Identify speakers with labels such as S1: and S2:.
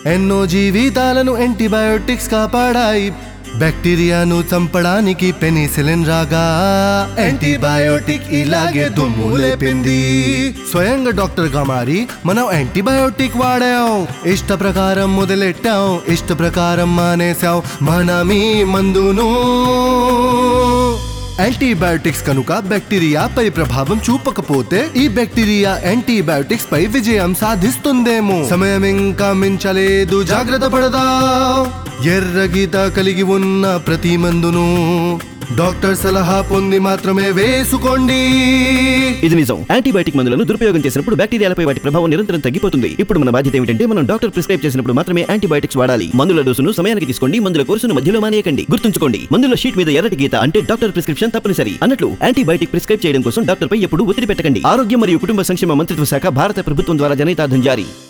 S1: ఎన్నో జీవితాలను యాంటీబయోటిక్స్ కాపాడాయి బ్యాక్టీరియాను చంపడానికి పెనిసిలిన్ రాగా యాంటీబయోటిక్ ఇలాగే దుమ్ము లేపింది స్వయంగా డాక్టర్ గా మారి మనం యాంటీబయోటిక్ వాడాం ఇష్ట ప్రకారం మొదలెట్టాం ఇష్ట ప్రకారం మానేశాం మనమీ మందును యాంటీబయోటిక్స్ కనుక బ్యాక్టీరియా పై ప్రభావం చూపకపోతే ఈ బ్యాక్టీరియా యాంటీబయోటిక్స్ పై విజయం సాధిస్తుందేమో సమయం ఇంకా మించలేదు జాగ్రత్త పడదా ఎర్ర గీత కలిగి ఉన్న ప్రతి మందును డాక్టర్ సలహా పొంది మాత్రమే వేసుకోండి
S2: ఇది నిజం యాంటీబయాటిక్ మందులను దురుపయోగం చేసినప్పుడు బ్యాక్టీరియాలపై వాటి ప్రభావం నిరంతరం తగ్గిపోతుంది ఇప్పుడు మన బాధ్యత ఏమిటంటే మనం డాక్టర్ ప్రిస్క్రైబ్ చేసినప్పుడు మాత్రమే యాంటీబయాటిక్స్ వాడాలి మందుల డోసును సమయానికి తీసుకోండి మందుల కోర్సును మధ్యలో మానేయకండి గుర్తుంచుకోండి మందుల షీట్ మీద ఎర్రటి గీత అంటే డాక్టర్ ప్రిస్క్రిప్షన్ తప్పనిసరి అన్నట్లు యాంటీబయాటిక్ ప్రిస్క్రైబ్ చేయడం కోసం డాక్టర్ పై ఎప్పుడు ఒత్తిడి పెట్టకండి ఆరోగ్యం మరియు కుటుంబ సంక్షేమ మంత్రిత్వ శాఖ భారత ప్రభుత్వం ద్వారా జనహితార్థం జారీ